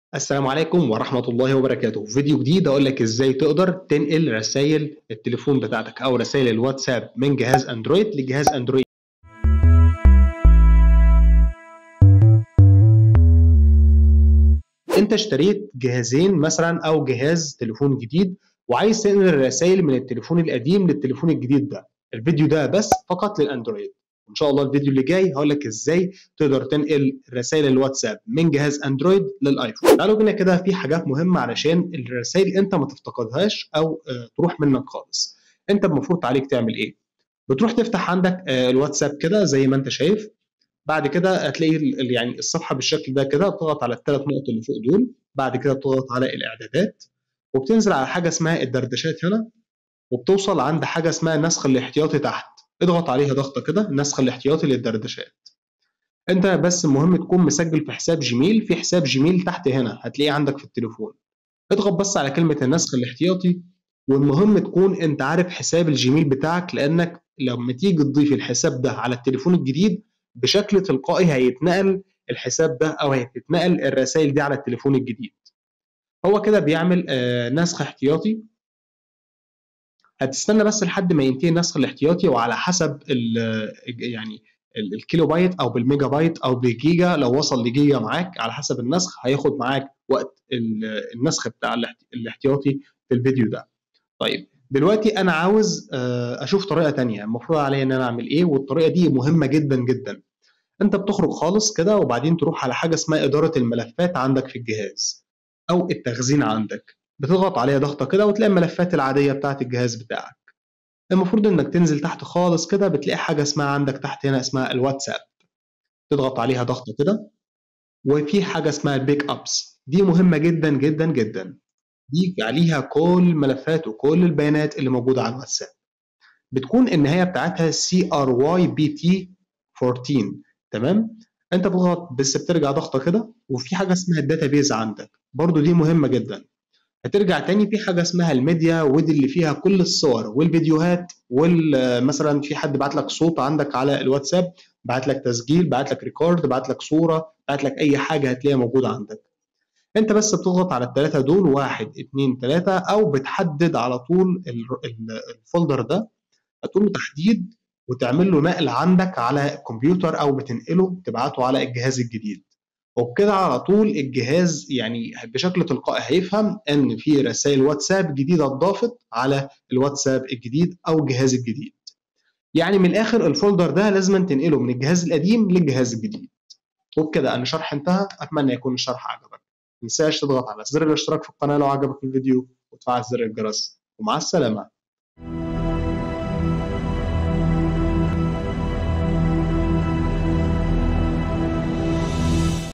السلام عليكم ورحمة الله وبركاته فيديو جديد أقول لك إزاي تقدر تنقل رسائل التليفون بتاعتك أو رسائل الواتساب من جهاز أندرويد لجهاز أندرويد أنت اشتريت جهازين مثلا أو جهاز تليفون جديد وعايز تنقل الرسائل من التليفون القديم للتليفون الجديد ده الفيديو ده بس فقط للأندرويد وان شاء الله الفيديو اللي جاي هقول لك ازاي تقدر تنقل رسائل الواتساب من جهاز اندرويد للايفون تعالوا بينا كده في حاجات مهمه علشان الرسائل انت ما تفتقدهاش او تروح منك خالص انت المفروض عليك تعمل ايه بتروح تفتح عندك الواتساب كده زي ما انت شايف بعد كده هتلاقي يعني الصفحه بالشكل ده كده بتضغط على الثلاث نقط اللي فوق دول بعد كده بتضغط على الاعدادات وبتنزل على حاجه اسمها الدردشات هنا وبتوصل عند حاجه اسمها النسخ الاحتياطي تحت اضغط عليها ضغطه كده النسخ الاحتياطي للدردشات انت بس المهم تكون مسجل في حساب جيميل في حساب جيميل تحت هنا هتلاقيه عندك في التليفون اضغط بس على كلمه النسخ الاحتياطي والمهم تكون انت عارف حساب الجيميل بتاعك لانك لما تيجي تضيف الحساب ده على التليفون الجديد بشكل تلقائي هيتنقل الحساب ده او هتتنقل الرسائل دي على التليفون الجديد هو كده بيعمل آه نسخ احتياطي هتستنى بس لحد ما ينتهي النسخ الاحتياطي وعلى حسب ال يعني الكيلو بايت او بالميجا بايت او بالجيجا لو وصل لجيجا معاك على حسب النسخ هياخد معاك وقت النسخ بتاع الاحتياطي في الفيديو ده طيب دلوقتي انا عاوز اشوف طريقه تانية المفروض عليا ان انا اعمل ايه والطريقه دي مهمه جدا جدا انت بتخرج خالص كده وبعدين تروح على حاجه اسمها اداره الملفات عندك في الجهاز او التخزين عندك بتضغط عليها ضغطه كده وتلاقي الملفات العاديه بتاعه الجهاز بتاعك المفروض انك تنزل تحت خالص كده بتلاقي حاجه اسمها عندك تحت هنا اسمها الواتساب تضغط عليها ضغطه كده وفي حاجه اسمها البيك ابس دي مهمه جدا جدا جدا دي عليها كل الملفات وكل البيانات اللي موجوده على الواتساب بتكون النهايه بتاعتها سي ار واي بي تي 14 تمام انت بتضغط بس بترجع ضغطه كده وفي حاجه اسمها الداتابيز عندك برضو دي مهمه جدا هترجع تاني في حاجه اسمها الميديا ودي اللي فيها كل الصور والفيديوهات ومثلا في حد بعت لك صوت عندك على الواتساب بعت لك تسجيل بعت لك ريكورد بعت لك صوره بعت لك اي حاجه هتلاقيها موجوده عندك انت بس بتضغط على الثلاثه دول واحد اتنين تلاته او بتحدد على طول الفولدر ده هتقول له تحديد وتعمل له نقل عندك على الكمبيوتر او بتنقله تبعته على الجهاز الجديد وبكده على طول الجهاز يعني بشكل تلقائي هيفهم ان في رسائل واتساب جديده اتضافت على الواتساب الجديد او الجهاز الجديد يعني من الاخر الفولدر ده لازم تنقله من الجهاز القديم للجهاز الجديد وبكده انا شرح انتهى اتمنى يكون الشرح عجبك ما تنساش تضغط على زر الاشتراك في القناه لو عجبك الفيديو وتفعل زر الجرس ومع السلامه